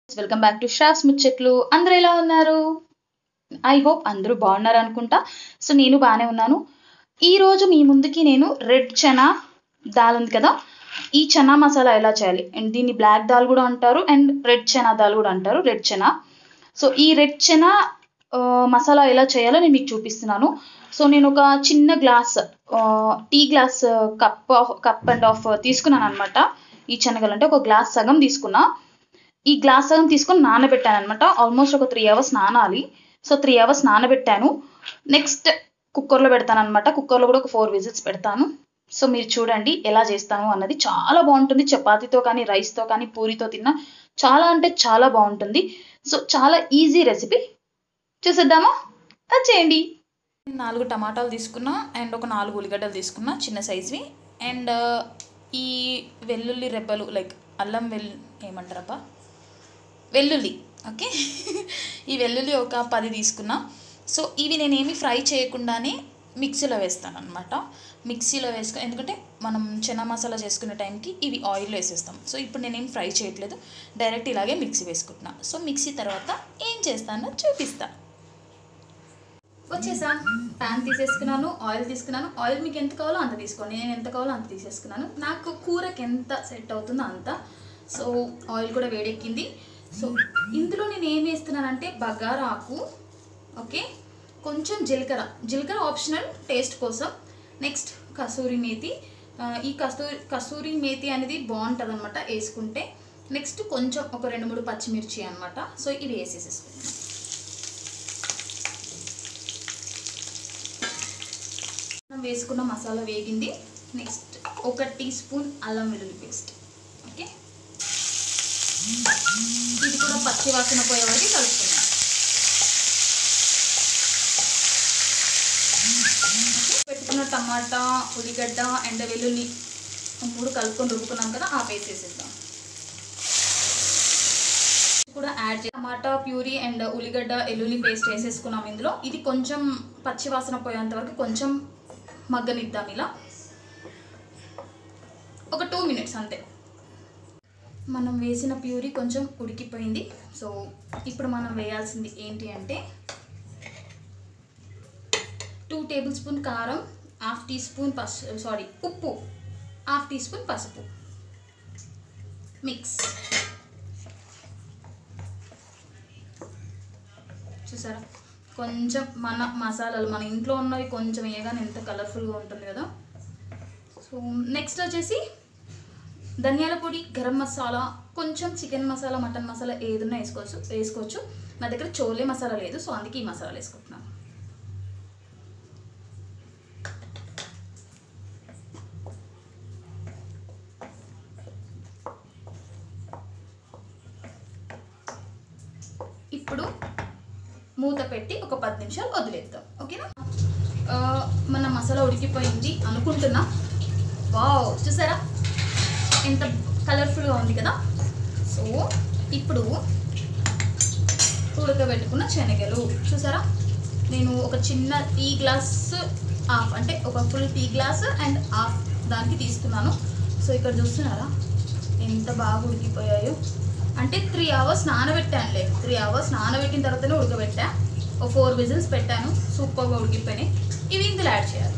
welcome back to షాఫ్స్ ముచ్చట్లు అందరూ ఎలా ఉన్నారు ఐ హోప్ అందరూ బాగున్నారు అనుకుంటా సో నేను బాగానే ఉన్నాను ఈరోజు మీ ముందుకి నేను రెడ్ చనా దాల్ ఉంది కదా ఈ చనా మసాలా ఎలా చేయాలి అండ్ దీన్ని బ్లాక్ దాల్ కూడా అంటారు అండ్ రెడ్ చనా దాల్ కూడా అంటారు రెడ్ చనా సో ఈ రెడ్ చనా ఆ, మసాలా ఎలా చేయాలో నేను మీకు చూపిస్తున్నాను సో నేను ఒక చిన్న గ్లాస్ ఆ, tea glass cup half cup and half తీసుకున్నాను అనమాట ఈ శనగలు అంటే ఒక గ్లాస్ సగం తీసుకున్నా ఈ గ్లాస్ సగం తీసుకొని నానబెట్టాను అనమాట ఆల్మోస్ట్ ఒక త్రీ అవర్స్ నానాలి సో త్రీ అవర్స్ నానబెట్టాను నెక్స్ట్ కుక్కర్లో పెడతాను అనమాట కుక్కర్లో కూడా ఒక ఫోర్ విజిల్స్ పెడతాను సో మీరు చూడండి ఎలా చేస్తాను అన్నది చాలా బాగుంటుంది చపాతీతో కానీ రైస్తో కానీ పూరితో తిన్నా చాలా అంటే చాలా బాగుంటుంది సో చాలా ఈజీ రెసిపీ చూసేద్దామా వచ్చేయండి నాలుగు టమాటాలు తీసుకున్నా అండ్ ఒక నాలుగు ఉల్లిగడ్డలు తీసుకున్నా చిన్న సైజ్వి అండ్ ఈ వెల్లుల్లి రెబ్బలు లైక్ అల్లం వెల్ ఏమంటారబ్బా వెల్లుల్లి ఓకే ఈ వెల్లుల్లి ఒక పది తీసుకున్నా సో ఇవి నేనేమి ఫ్రై చేయకుండానే మిక్సీలో వేస్తాను అనమాట మిక్సీలో వేసుకు ఎందుకంటే మనం చెనా మసాలా చేసుకునే టైంకి ఇవి ఆయిల్లో వేసేస్తాం సో ఇప్పుడు నేనేం ఫ్రై చేయట్లేదు డైరెక్ట్ ఇలాగే మిక్సీ వేసుకుంటున్నా సో మిక్సీ తర్వాత ఏం చేస్తానో చూపిస్తా వచ్చేసా ప్యాన్ తీసేసుకున్నాను ఆయిల్ తీసుకున్నాను ఆయిల్ మీకు ఎంత కావాలో అంత తీసుకోండి నేను ఎంత కావాలో అంత తీసేసుకున్నాను నాకు కూరకి ఎంత సెట్ అవుతుందో అంత సో ఆయిల్ కూడా వేడెక్కింది సో ఇందులో నేను ఏం వేస్తున్నానంటే బగారాకు ఓకే కొంచెం జీలకర్ర జీలకర్ర ఆప్షనల్ టేస్ట్ కోసం నెక్స్ట్ కసూరి మేతి ఆ, ఈ కస్తూరి కసూరి మేతి అనేది బాగుంటుంది అనమాట వేసుకుంటే నెక్స్ట్ కొంచెం ఒక రెండు మూడు పచ్చిమిర్చి అనమాట సో ఇవి వేసేసేసుకుంటాం మనం వేసుకున్న మసాలా వేగింది నెక్స్ట్ ఒక టీ స్పూన్ అల్లం వెల్లుల్లి పేస్ట్ ఓకే ఇది కూడా పచ్చి వాసన పోయే వరకు కలుపుకున్నాం పెట్టుకున్న టమాటా ఉల్లిగడ్డ అండ్ వెల్లుల్లి మూడు కలుపుకొని రుబ్బుకున్నాం కదా ఆ పేస్ట్ వేసేద్దాం కూడా యాడ్ చే టమాటా ప్యూరీ అండ్ ఉల్లిగడ్డ ఎల్లుల్లి పేస్ట్ వేసేసుకున్నాం ఇందులో ఇది కొంచెం పచ్చి వాసన పోయేంత వరకు కొంచెం మగ్గనిద్దాం ఇలా ఒక టూ మినిట్స్ అంతే మనం వేసిన ప్యూరీ కొంచెం ఉడికిపోయింది సో ఇప్పుడు మనం వేయాల్సింది ఏంటి అంటే టూ టేబుల్ స్పూన్ కారం హాఫ్ టీ స్పూన్ పసు సారీ ఉప్పు హాఫ్ టీ స్పూన్ పసుపు మిక్స్ చూసారా కొంచెం మన మసాలాలు మన ఇంట్లో ఉన్నవి కొంచెం వేయగానే ఎంత కలర్ఫుల్గా ఉంటుంది కదా సో నెక్స్ట్ వచ్చేసి ధనియాల పొడి గరం మసాలా కొంచెం చికెన్ మసాలా మటన్ మసాలా ఏదైనా వేసుకోవచ్చు వేసుకోవచ్చు నా దగ్గర చోలే మసాలా లేదు సో అందుకే ఈ మసాలా వేసుకుంటున్నాను ఇప్పుడు మూత పెట్టి ఒక పది నిమిషాలు వదిలేద్దాం ఓకేనా ఆ, మన మసాలా ఉడికిపోయింది అనుకుంటున్నా వావ్ చూసారా ఎంత కలర్ఫుల్గా ఉంది కదా సో ఇప్పుడు ఉడకబెట్టుకున్న శనగలు చూసారా నేను ఒక చిన్న టీ గ్లాస్ హాఫ్ అంటే ఒక full tea glass and half దానికి తీసుకున్నాను సో ఇక్కడ చూస్తున్నారా ఎంత బాగా ఉడికిపోయాయో అంటే త్రీ అవర్స్ నానబెట్టానులే త్రీ అవర్స్ నానబెట్టిన తర్వాతనే ఉడకబెట్టా ఒక ఫోర్ విజిల్స్ పెట్టాను సూపర్గా ఉడికిపోయినాయి ఇవి ఇందులో యాడ్ చేయాలి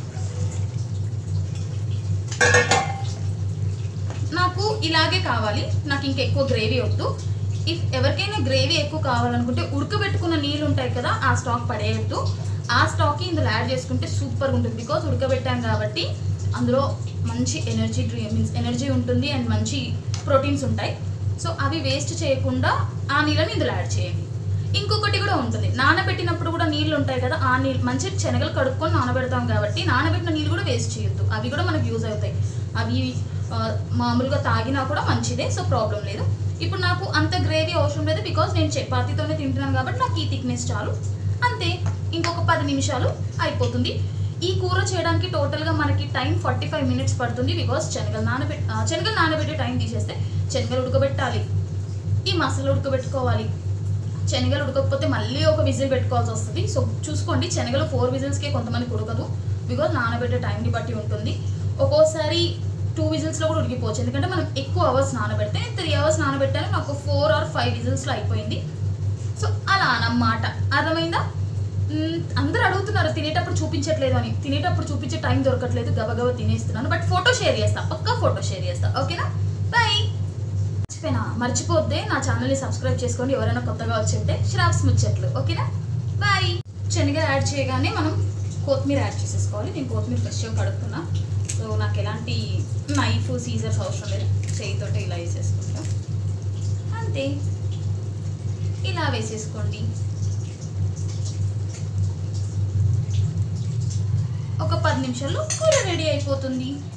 నాకు ఇలాగే కావాలి నాకు ఇంకా ఎక్కువ గ్రేవీ వద్దు ఇఫ్ ఎవరికైనా గ్రేవీ ఎక్కువ కావాలనుకుంటే ఉడకబెట్టుకున్న నీళ్ళు ఉంటాయి కదా ఆ స్టాక్ పడేయద్దు ఆ స్టాక్ ఇందులో యాడ్ చేసుకుంటే సూపర్గా ఉంటుంది బికాజ్ ఉడకబెట్టాం కాబట్టి అందులో మంచి ఎనర్జీ మీన్స్ ఎనర్జీ ఉంటుంది అండ్ మంచి ప్రోటీన్స్ ఉంటాయి సో అవి వేస్ట్ చేయకుండా ఆ నీళ్ళని ఇందులో యాడ్ చేయండి ఇంకొకటి కూడా ఉంటుంది నానబెట్టినప్పుడు కూడా నీళ్ళు ఉంటాయి కదా ఆ నీళ్ళు మంచి శనగలు కడుక్కొని నానబెడతాం కాబట్టి నానబెట్టిన నీళ్ళు కూడా వేస్ట్ చేయొద్దు అవి కూడా మనకు యూజ్ అవుతాయి అవి ఆ, మామూలుగా తాగినా కూడా మంచిదే సో ప్రాబ్లం లేదు ఇప్పుడు నాకు అంత గ్రేవీ అవసరం లేదు బికాజ్ నేను చపాతీతోనే తింటున్నాను కాబట్టి నాకు ఈ థిక్నెస్ చాలు అంతే ఇంకొక పది నిమిషాలు అయిపోతుంది ఈ కూర చేయడానికి టోటల్గా మనకి టైం ఫార్టీ ఫైవ్ మినిట్స్ పడుతుంది బికాజ్ శనగలు నానబెట్ ఆ, శనగలు నానబెట్టే టైం తీసేస్తే శనగలు ఉడకబెట్టాలి ఈ మసాలా ఉడకబెట్టుకోవాలి శనగలు ఉడకకపోతే మళ్ళీ ఒక విజిల్ పెట్టుకోవాల్సి వస్తుంది సో చూసుకోండి శనగలు ఫోర్ విజిల్స్కే కొంతమందికి ఉడకదు బికాజ్ నానబెట్టే టైంని బట్టి ఉంటుంది ఒక్కోసారి టూ విజిల్స్లో కూడా ఉడికిపోవచ్చు ఎందుకంటే మనం ఎక్కువ అవర్స్ నానబెడితే త్రీ అవర్స్ నానబెట్టాను నాకు ఫోర్ ఆర్ ఫైవ్ విజిల్స్లో అయిపోయింది సో అలా అన్నమాట అర్థమైందా మ్మ్, అందరూ అడుగుతున్నారు తినేటప్పుడు చూపించట్లేదు అని తినేటప్పుడు చూపించే టైం దొరకట్లేదు గబగబా తినేస్తున్నాను బట్ ఫోటో షేర్ చేస్తా పక్కా ఫోటో షేర్ చేస్తా ఓకేనా బాయ్ మర్చిపోయినా మర్చిపోతే నా ఛానల్ని సబ్స్క్రైబ్ చేసుకోండి ఎవరైనా కొత్తగా వచ్చి ఉంటే శ్రాప్స్ ముచ్చట్లు ఓకేనా బాయ్ శనగ యాడ్ చేయగానే మనం కొత్తిమీర యాడ్ చేసేసుకోవాలి నేను కొత్తిమీర ఫ్రెష్గా కడుక్కున్నా సో నాకు ఎలాంటి నైఫ్ సీజర్స్ అవసరం లేదు చేయితోటి ఇలా వేసేసుకుంటా అంతే ఇలా వేసేసుకోండి ఒక పది నిమిషాల్లో కూర రెడీ అయిపోతుంది